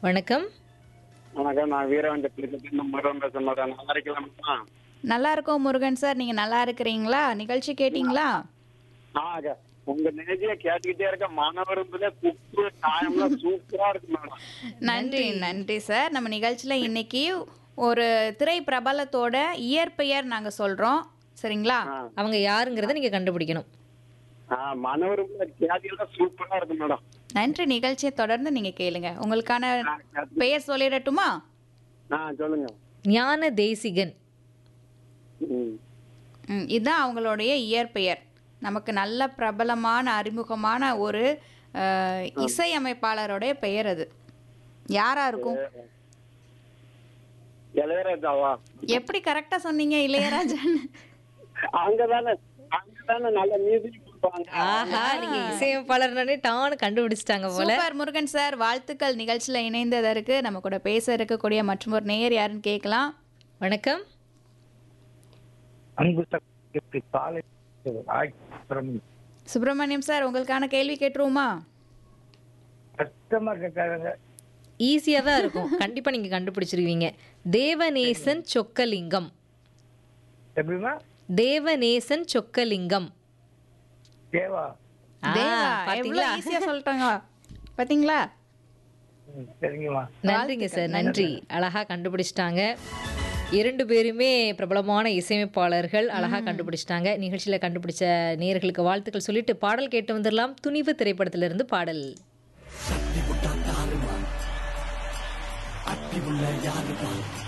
வணக்கம் வணக்கம் நான் வீரவண்டத்திலிருந்து முருகன் பேசுறேன் நல்லா இருக்கலாமா நல்லா இருக்கோம் முருகன் சார் நீங்க நல்லா இருக்கிறீங்களா நிகழ்ச்சி கேட்டீங்களா ஆ அக்கா, உங்க நிகழ்ச்சியை கேட்டுக்கிட்டே இருக்க மாணவர்கள குப்பு காயம்லாம் சூப்பரா இருக்கு மேடம் நன்றி நன்றி சார் நம்ம நிகழ்ச்சியில இன்னைக்கு ஒரு திரை பிரபலத்தோட இயற்பெயர் நாங்க சொல்றோம் சரிங்களா அவங்க யாருங்கிறத நீங்க கண்டுபிடிக்கணும் ஆ மாணவர்கள கேட்டியெல்லாம் சூப்பரா இருக்கு மேடம் நன்றி நிகழ்ச்சியை தொடர்ந்து நீங்க கேளுங்க உங்களுக்கான பெயர் சொல்லிடட்டுமா ஆ சொல்லுங்க ஞான தேசிகன் ம். ம், இதுதான் அவங்களுடைய இயற்பெயர் நமக்கு நல்ல பிரபலமான அறிமுகமான ஒரு அஹ், இசையமைப்பாளருடைய பெயர் அது யாரா இருக்கும் இளையராஜாவா எப்படி கரெக்டா சொன்னீங்க இளையராஜன் அங்கதானே அங்கதானே நல்ல மியூசிக் கொடுப்பாங்க ஆஹா நீங்க இசையமைப்பாளர்னே டான்னு கண்டுபிடிச்சிட்டாங்க போல சூப்பர் முருகன் சார் வாழ்த்துக்கள் நிகழ்ச்சியில இணைந்ததற்கு நம்ம கூட பேச இருக்கக்கூடிய மற்றும் ஒரு நேயர் யாருன்னு கேட்கலாம் வணக்கம் அன்பு சக்தி காலை ஆக்கிரம் சுப்பிரமணியம் சார் உங்களுக்கான கேள்வி கேட்டுருவோமா கஷ்டமா கேட்காதுங்க ஈஸியா தான் இருக்கும் கண்டிப்பா நீங்க கண்டுபிடிச்சிருவீங்க தேவநேசன் சொக்கலிங்கம் எப்படிமா தேவநேசன் சொக்கலிங்கம் தேவா ஆ, தேவா பாத்தீங்களா எவ்வளவு ஈஸியா சொல்லிட்டாங்க பாத்தீங்களா ம், சரிங்கம்மா நன்றிங்க சார் நன்றி அழகா கண்டுபிடிச்சிட்டாங்க இரண்டு பேருமே பிரபலமான இசையமைப்பாளர்கள் அழகா கண்டுபிடிச்சிட்டாங்க நிகழ்ச்சியில கண்டுபிடிச்ச நேயர்களுக்கு வாழ்த்துக்கள் சொல்லிட்டு பாடல் கேட்டு வந்துடலாம் துணிவு திரைப்படத்திலிருந்து பாடல் அட்டி உள்ள யாருமா